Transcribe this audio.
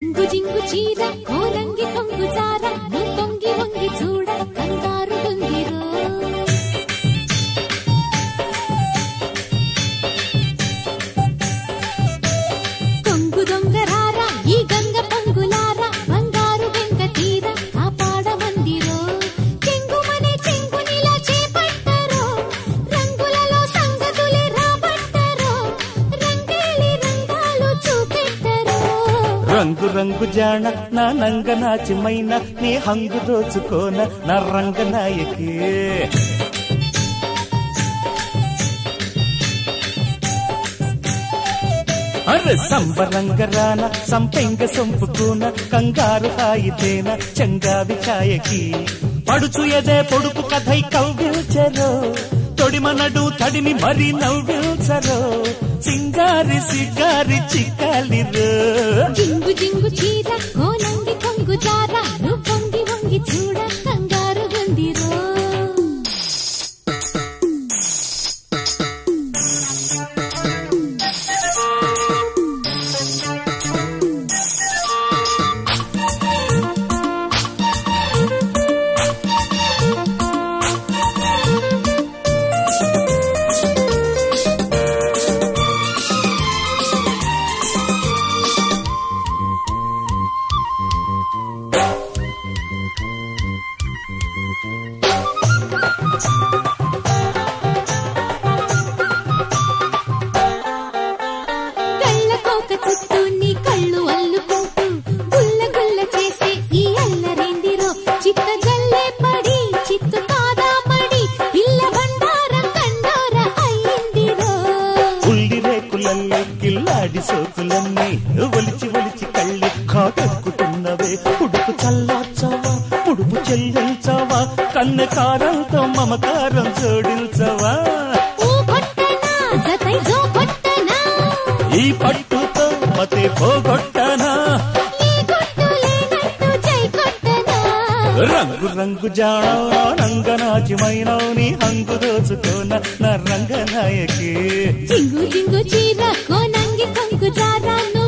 జింగు జింగు చీర కోలంగి కొంగు జార నీ పొంగి వంగి చూడ కంగారు గుందిరో కొంగు దొంగరార ఈ గంగ పొంగులార బంగారు వెంక తీర కాపాడమందిరో చెంగుమనే చెంగునిలా చేపట్టరో రంగులలో సంగతులే రాబట్టరో రంగేలి రంగాలు చూపెట్టరో రంగు రంగు జాణ నా నంగ నాచిమైన నీ హంగు దోచుకోన నా రంగ నాయకే అరే సంబరంగ రాన సంపెంగ సొంపుకున కంగారు హాయితేన చంగావి ఛాయకి పడుచు ఎదే పొడుపు కథై కవ్విల్చరో తొడిమనడు తడిమి మరి నవ్విల్చరో సింగారి సిగారి చిక్కాలిరో జింగు జింగు చీర కోలంగి కొంగు జార నువ్వు వంగి వంగి చూడ కంగారు గుందిరో కళ్ళ కోక చుట్టూ నీ కళ్ళు అల్లుకుంటూ గుల్ల గుల్ల చేసే ఈ అల్లరేందిరో చిత్త జల్లే పడి చిత్తు కాదా పడి పిల్ల బండారం కండోర అయ్యిందిరో ఉల్లి రేకులల్లే కిల్లాడి సోకులన్నీ ఒలిచి ఒలిచి కళ్ళి కాటెక్కుతున్నవే ఉడుపు చల్లార్చవా ఉడుపు చెల్లించవా కన్నె కారంతో మమకారం జోడించవా ఊ కొట్టనా జతై జో కొట్టనా ఈ పట్టుతో మతే పోగొట్టనా ఈ కొట్టు లేనట్టు జై కొట్టనా రంగు రంగు జాణ రంగనాచిమైనవు నీ హంగు దోచుకోన నా రంగనాయకి జింగు జింగు చీర కోనంగి కొంగు జారా